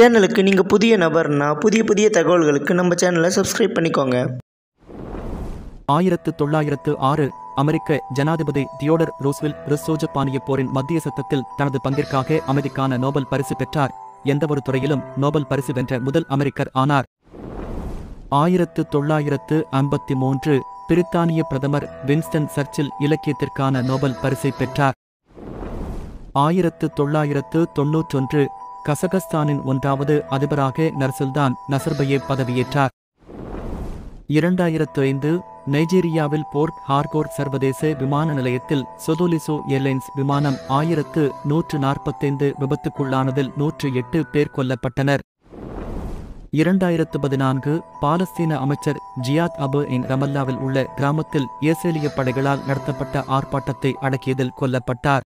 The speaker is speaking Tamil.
சேனலுக்கு நீங்கள் புதிய நபர்னா புதிய புதிய தகவல்களுக்கு நம்ம சேனலை சப்ஸ்கிரைப் பண்ணிக்கோங்க ஆயிரத்து தொள்ளாயிரத்து ஆறு அமெரிக்க ஜனாதிபதி தியோடர் ரூஸ்வெல் ரிசோஜப்பானிய போரின் மத்திய சத்தத்தில் தனது பங்கிற்காக அமைதிக்கான நோபல் பரிசு பெற்றார் எந்தவொரு துறையிலும் நோபல் பரிசு வென்ற முதல் அமெரிக்கர் ஆனார் ஆயிரத்து தொள்ளாயிரத்து ஐம்பத்தி மூன்று பிரித்தானிய பிரதமர் வின்ஸ்டன் சர்ச்சில் இலக்கியத்திற்கான நோபல் பரிசை பெற்றார் ஆயிரத்து தொள்ளாயிரத்து தொன்னூற்றொன்று கசகஸ்தானின் ஒன்றாவது அதிபராக நர்சுல்தான் நசர்பயேவ் பதவியேற்றார் இரண்டாயிரத்து ஐந்து நைஜீரியாவில் போர்ட் ஹார்கோர் சர்வதேச விமான நிலையத்தில் சொதோலிசோ ஏர்லைன்ஸ் விமானம் ஆயிரத்து நூற்று நாற்பத்தைந்து விபத்துக்குள்ளானதில் நூற்று எட்டு பேர் கொல்லப்பட்டனர் இரண்டாயிரத்து பதினான்கு பாலஸ்தீன அமைச்சர் ஜியாத் அபு இன் ரமல்லாவில் உள்ள கிராமத்தில் இஸ்ரேலிய படைகளால் நடத்தப்பட்ட ஆர்ப்பாட்டத்தை அடக்கியதில் கொல்லப்பட்டார்